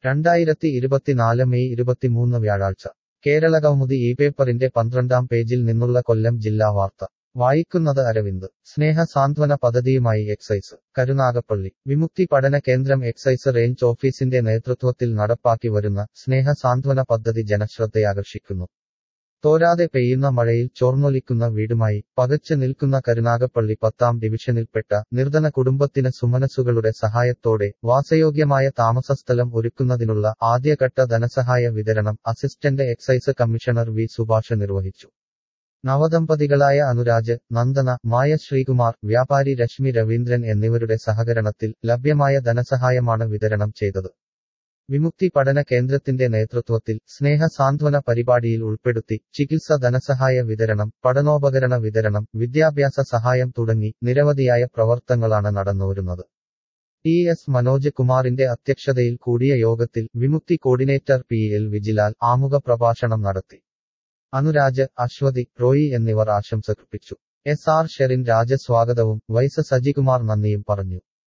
രണ്ടായിരത്തി ഇരുപത്തിനാല് മെയ് ഇരുപത്തിമൂന്ന് വ്യാഴാഴ്ച കേരളകൗമുദി ഈ പേപ്പറിന്റെ പന്ത്രണ്ടാം പേജിൽ നിന്നുള്ള കൊല്ലം ജില്ലാ വാർത്ത വായിക്കുന്നത് അരവിന്ദ് സ്നേഹ സാന്ത്വന പദ്ധതിയുമായി എക്സൈസ് കരുനാഗപ്പള്ളി വിമുക്തി പഠന കേന്ദ്രം എക്സൈസ് റേഞ്ച് ഓഫീസിന്റെ നേതൃത്വത്തിൽ നടപ്പാക്കി വരുന്ന സ്നേഹ സാന്ത്വന പദ്ധതി ജനശ്രദ്ധയാകർഷിക്കുന്നു തോരാതെ പെയ്യുന്ന മഴയിൽ ചോർന്നൊലിക്കുന്ന വീടുമായി പകച്ചു നിൽക്കുന്ന കരുനാഗപ്പള്ളി പത്താം ഡിവിഷനിൽപ്പെട്ട നിർധന കുടുംബത്തിന് സുമനസുകളുടെ സഹായത്തോടെ വാസയോഗ്യമായ താമസസ്ഥലം ഒരുക്കുന്നതിനുള്ള ആദ്യഘട്ട ധനസഹായ വിതരണം assistant excise commissioner V Subhash നിർവഹിച്ചു നവദമ്പതികളായ അനുരാജ് നന്ദന മായ ശ്രീകുമാർ വ്യാപാരി രശ്മി രവീന്ദ്രൻ എന്നിവരുടെ സഹകരണത്തിൽ ലഭ്യമായ ധനസഹായമാണ് വിതരണം ചെയ്തത് വിമുക്തി പഠന കേന്ദ്രത്തിന്റെ നേതൃത്വത്തിൽ സ്നേഹ സാന്ത്വന പരിപാടിയിൽ ഉൾപ്പെടുത്തി ചികിത്സ ധനസഹായ വിതരണം പഠനോപകരണ വിതരണം വിദ്യാഭ്യാസ സഹായം തുടങ്ങി നിരവധിയായ പ്രവർത്തനങ്ങളാണ് നടന്നുവരുന്നത് ടി എസ് മനോജ് കുമാറിന്റെ അധ്യക്ഷതയിൽ കൂടിയ യോഗത്തിൽ Vimukthi coordinator P L Vijilal ആമുഖ പ്രഭാഷണം നടത്തി അനുരാജ് അശ്വതി റോയി എന്നിവർ ആശംസകർപ്പിച്ചു എസ് ആർ ഷെറിൻ രാജ സ്വാഗതവും വൈസ് സജികുമാർ നന്ദിയും പറഞ്ഞു